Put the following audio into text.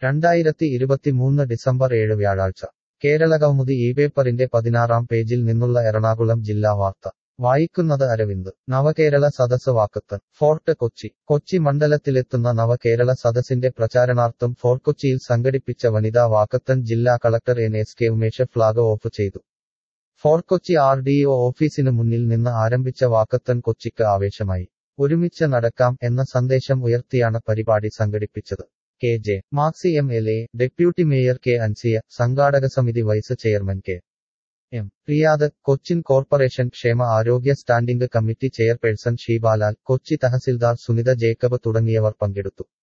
രണ്ടായിരത്തി ഇരുപത്തിമൂന്ന് ഡിസംബർ ഏഴ് വ്യാഴാഴ്ച കേരളകൗമുദി ഈ പേപ്പറിന്റെ പതിനാറാം പേജിൽ നിന്നുള്ള എറണാകുളം ജില്ലാ വാർത്ത വായിക്കുന്നത് അരവിന്ദ് നവകേരള സദസ് വാക്കത്ത് ഫോർട്ട് കൊച്ചി കൊച്ചി മണ്ഡലത്തിലെത്തുന്ന നവകേരള സദസ്സിന്റെ പ്രചാരണാർത്ഥം ഫോർട്ട് കൊച്ചിയിൽ സംഘടിപ്പിച്ച വനിതാ വാക്കത്തൻ ജില്ലാ collector N S K Umesh flag off ചെയ്തു Fort Kochi R D O ഓഫീസിന് മുന്നിൽ നിന്ന് ആരംഭിച്ച വാക്കത്തൻ കൊച്ചിക്ക് ആവേശമായി ഒരുമിച്ച് നടക്കാം എന്ന സന്ദേശം ഉയർത്തിയാണ് പരിപാടി സംഘടിപ്പിച്ചത് K J Maxi M L A deputy mayor K Ansiya സംഘാടക സമിതി vice chairman K M Riyad Cochin corporation ക്ഷേമ ആരോഗ്യ standing committee chairperson Sheebalal Kochi tahsildar Sunitha Jacob തുടങ്ങിയവർ പങ്കെടുത്തു